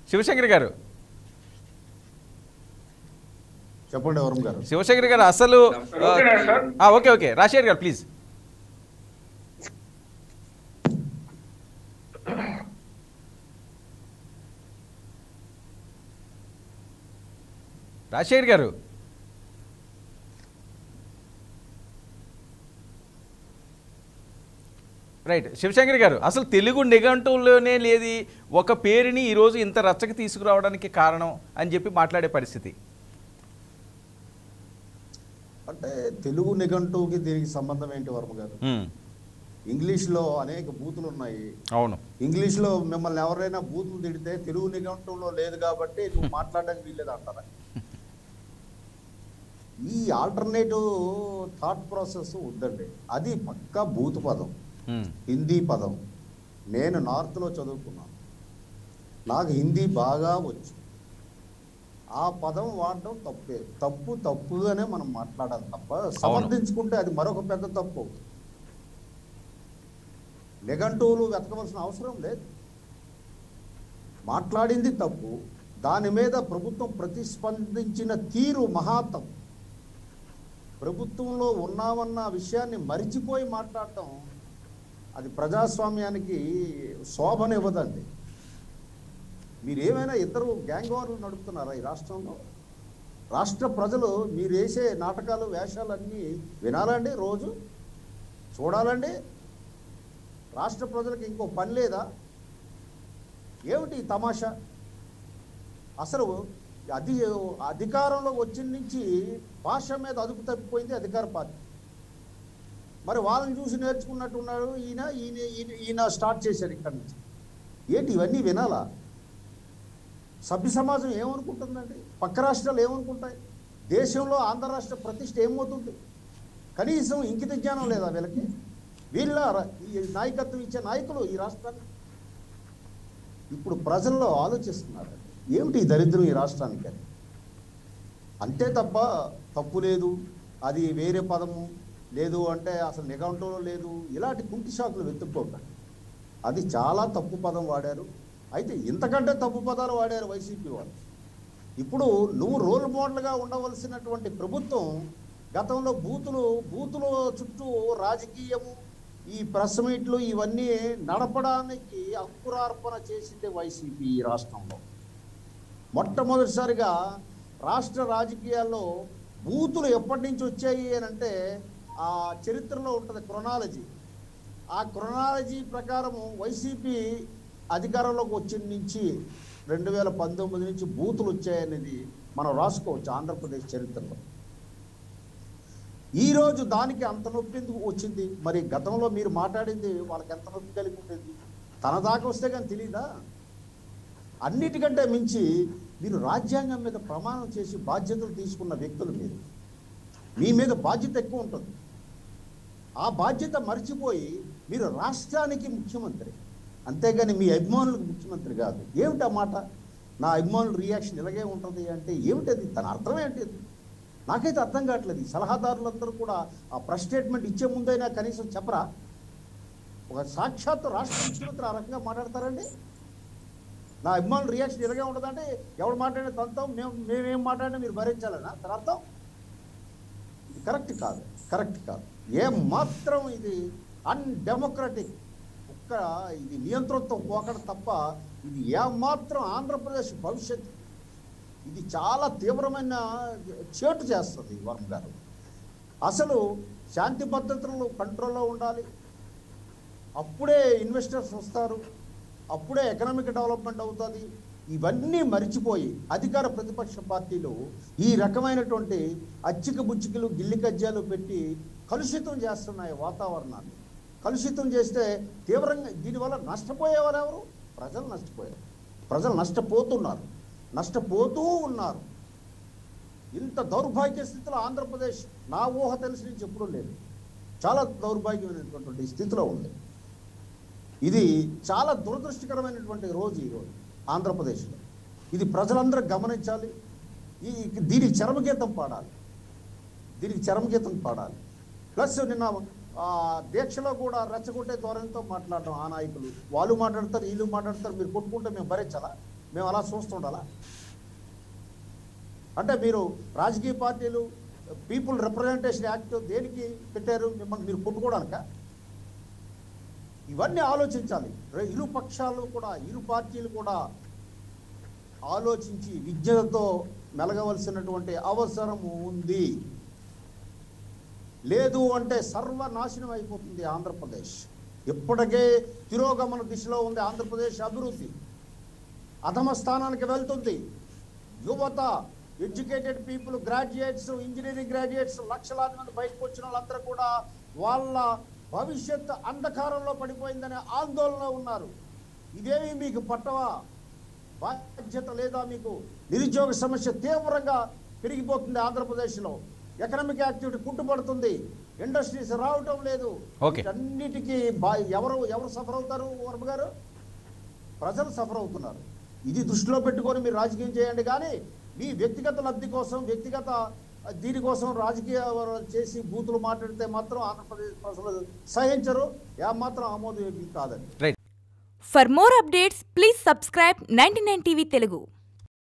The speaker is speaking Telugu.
శివశంకర్ గారు చెప్పండి వరుణ్ గారు శివశంకర్ గారు అసలు ఆ, ఓకేనా సార్? ఆ, ఓకే ఓకే రాజశేఖర్ గారు ప్లీజ్ రాజశేఖర్ గారు రైట్ శివశంకర్ గారు అసలు తెలుగు నిఘంటువులోనే లేది ఒక పేరుని ఈరోజు ఇంత రచ్చకి తీసుకురావడానికి కారణం అని చెప్పి మాట్లాడే పరిస్థితి అంటే తెలుగు నిఘంటువుకి దీనికి సంబంధం ఏంటి వర్మ గారు ఉమ్, ఇంగ్లీష్లో అనేక బూతులు ఉన్నాయి అవును ఇంగ్లీష్లో మిమ్మల్ని ఎవరైనా బూతులు తిడితే తెలుగు నిఘంటువులో లేదు కాబట్టి నువ్వు మాట్లాడడానికి వీల్లేదు అంటారా ఈ ఆల్టర్నేటివ్ థాట్ ప్రాసెస్ వద్దండి అది పక్కా బూతు పదం ఉమ్, హిందీ పదం నేను నార్త్లో చదువుకున్నాను నాకు హిందీ బాగా వచ్చు ఆ పదం వాడడం తప్పే తప్పు తప్పుగానే మనం మాట్లాడాలి తప్ప సమర్థించుకుంటే అది మరొక పెద్ద తప్పు అవుతుంది నిఘంటువులు వెతకవలసిన అవసరం లేదు మాట్లాడింది తప్పు దాని మీద ప్రభుత్వం ప్రతిస్పందించిన తీరు మహాతం ప్రభుత్వంలో ఉన్నామన్న విషయాన్ని మరిచిపోయి మాట్లాడటం అది ప్రజాస్వామ్యానికి శోభనివ్వదండి మీరు ఏమైనా ఇద్దరు గ్యాంగ్ వార్లు నడుపుతున్నారా ఈ రాష్ట్రంలో రాష్ట్ర ప్రజలు మీరు వేసే నాటకాలు వేషాలన్నీ వినాలండి రోజు చూడాలండి రాష్ట్ర ప్రజలకు ఇంకో పని లేదా ఏమిటి ఈ తమాషా అసలు అధి అధికారంలో వచ్చిన నుంచి భాష మీద అదుపు తప్పిపోయింది అధికార పార్టీ మరి వాళ్ళని చూసి నేర్చుకున్నట్టున్నాడు ఈయన ఈయన ఈయన ఈయన స్టార్ట్ చేశారు ఇక్కడి నుంచి ఏంటి ఇవన్నీ వినాలా సభ్య సమాజం ఏమనుకుంటుందండి పక్క రాష్ట్రాలు ఏమనుకుంటాయి దేశంలో ఆంధ్ర రాష్ట్ర ప్రతిష్ట ఏమవుతుంది కనీసం ఇంకిత జ్ఞానం లేదా వీళ్ళకి వీళ్ళ ర- ఈ నాయకత్వం ఇచ్చే నాయకులు ఈ రాష్ట్రాన్ని ఇప్పుడు ప్రజల్లో ఆలోచిస్తున్నారు ఏమిటి ఈ దరిద్రం ఈ రాష్ట్రానికి అని అంతే తప్ప తప్పు లేదు అది వేరే పదము లేదు అంటే అసలు నిఘంటులో లేదు ఇలాంటి కుంటి షాకులు వెతుక్కోకండి అది చాలా తప్పు పదం వాడారు అయితే ఇంతకంటే తప్పు పదాలు వాడారు వైసీపీ వాళ్ళు ఇప్పుడు నువ్వు రోల్ మోడల్గా ఉండవలసినటువంటి ప్రభుత్వం గతంలో బూతులు బూతుల చుట్టూ రాజకీయము ఈ ప్రెస్ మీట్లు ఇవన్నీ నడపడానికి అంకురార్పణ చేసింది వైసీపీ ఈ రాష్ట్రంలో మొట్టమొదటిసారిగా రాష్ట్ర రాజకీయాల్లో బూతులు ఎప్పటి నుంచి వచ్చాయి అని అంటే ఆ చరిత్రలో ఉంటుంది క్రొనాలజీ ఆ క్రొనాలజీ ప్రకారము వైసీపీ అధికారంలోకి వచ్చిన నుంచి రెండు వేల పంతొమ్మిది నుంచి బూతులు వచ్చాయనేది మనం రాసుకోవచ్చు ఆంధ్రప్రదేశ్ చరిత్రలో ఈ రోజు దానికి అంత నొప్పి ఎందుకు వచ్చింది మరి గతంలో మీరు మాట్లాడింది వాళ్ళకి ఎంత నొప్పి కలిగి ఉండేది తన దాకా వస్తే కానీ తెలియదా అన్నిటికంటే మించి మీరు రాజ్యాంగం మీద ప్రమాణం చేసి బాధ్యతలు తీసుకున్న వ్యక్తులు మీరు మీ మీద బాధ్యత ఎక్కువ ఉంటుంది ఆ బాధ్యత మర్చిపోయి మీరు రాష్ట్రానికి ముఖ్యమంత్రి అంతేగాని మీ అభిమానులకు ముఖ్యమంత్రి కాదు ఏమిటి ఆ మాట నా అభిమానుల రియాక్షన్ ఇలాగే ఉంటుంది అంటే ఏమిటది తన అర్థం ఏంటి అది? నాకైతే అర్థం కావట్లేదు ఈ సలహాదారులందరూ కూడా ఆ ప్రెస్ స్టేట్మెంట్ ఇచ్చే ముందైనా కనీసం చెప్పరా ఒక సాక్షాత్తు రాష్ట్ర ముఖ్యమంత్రి ఆ రకంగా మాట్లాడతారండి నా అభిమానుల రియాక్షన్ ఇలాగే ఉంటుందంటే ఎవడు మాట్లాడే తనతో మేము మేమేం మాట్లాడినా మీరు భరించాలనా తన అర్థం ఇది కరెక్ట్ కాదు కరెక్ట్ కాదు ఏం మాత్రం ఇది అన్డెమోక్రటిక్ ఒక్క ఇది నియంతృత్వం పోకడం తప్ప ఇది ఏమాత్రం ఆంధ్రప్రదేశ్ భవిష్యత్తు ఇది చాలా తీవ్రమైన చేటు చేస్తుంది ఈ వర్మ గారు అసలు శాంతి భద్రతలు కంట్రోల్లో ఉండాలి అప్పుడే ఇన్వెస్టర్స్ వస్తారు అప్పుడే ఎకనామిక్ డెవలప్మెంట్ అవుతుంది ఇవన్నీ మరిచిపోయి అధికార ప్రతిపక్ష పార్టీలు ఈ రకమైనటువంటి అచ్చిక బుచ్చికలు గిల్లి కజ్జాలు పెట్టి కలుషితం చేస్తున్నాయి వాతావరణాన్ని కలుషితం చేస్తే తీవ్రంగా దీనివల్ల నష్టపోయే వాళ్ళు ఎవరు ప్రజలు నష్టపోయారు ప్రజలు నష్టపోతున్నారు నష్టపోతూ ఉన్నారు ఇంత దౌర్భాగ్య స్థితిలో ఆంధ్రప్రదేశ్ నా ఊహ తెలిసి నుంచి ఎప్పుడూ లేదు చాలా దౌర్భాగ్యమైనటువంటి స్థితిలో ఉంది ఇది చాలా దురదృష్టకరమైనటువంటి రోజు ఈరోజు ఆంధ్రప్రదేశ్లో ఇది ప్రజలందరూ గమనించాలి ఈ దీనికి చరమగీతం పాడాలి దీనికి చరమగీతం పాడాలి ప్లస్ నిన్న ఆ, దీక్షలో కూడా రెచ్చగొట్టే ధోరణితో మాట్లాడటం ఆ నాయకులు వాళ్ళు మాట్లాడతారు వీళ్ళు మాట్లాడతారు మీరు కొట్టుకుంటే మేము భరించాలా మేము అలా చూస్తుండాలా అంటే మీరు రాజకీయ పార్టీలు పీపుల్ రిప్రజెంటేషన్ యాక్ట్ దేనికి పెట్టారు మిమ్మల్ని మీరు కొట్టుకోవడానిక ఇవన్నీ ఆలోచించాలి రే- ఇరు పక్షాలు కూడా ఇరు పార్టీలు కూడా ఆలోచించి విద్యతో మెలగవలసినటువంటి అవసరం ఉంది లేదు అంటే సర్వనాశనం అయిపోతుంది ఆంధ్రప్రదేశ్ ఇప్పటికే తిరోగమన దిశలో ఉంది ఆంధ్రప్రదేశ్ అభివృద్ధి అధమ స్థానానికి వెళ్తుంది యువత educated people graduates engineering graduates లక్షలాది మంది బయటకు వచ్చిన వాళ్ళందరూ కూడా వాళ్ళ భవిష్యత్ అంధకారంలో పడిపోయిందనే ఆందోళన ఉన్నారు ఇదేమి మీకు పట్టవా బాధ్యత లేదా మీకు నిరుద్యోగ సమస్య తీవ్రంగా పెరిగిపోతుంది ఆంధ్రప్రదేశ్లో ఎకనామిక్ యాక్టివిటీ కుంటుపడుతుంది ఇండస్ట్రీస్ రావటం లేదు Okay. అన్నిటికీ బా ఎవరు ఎవరు సఫర్ అవుతారు వర్మ గారు ప్రజలు సఫర్ అవుతున్నారు ఇది దృష్టిలో పెట్టుకొని మీరు రాజకీయం చేయండి కానీ మీ వ్యక్తిగత లబ్ధి కోసం వ్యక్తిగత దీనికోసం రాజకీయ చేసి బూతులు మాట్లాడితే మాత్రం ఆంధ్రప్రదేశ్ ప్రజలు సహించరు ఏమాత్రం ఆమోదయోగ్యం కాదండి right For more updates, please subscribe 99 TV Telugu.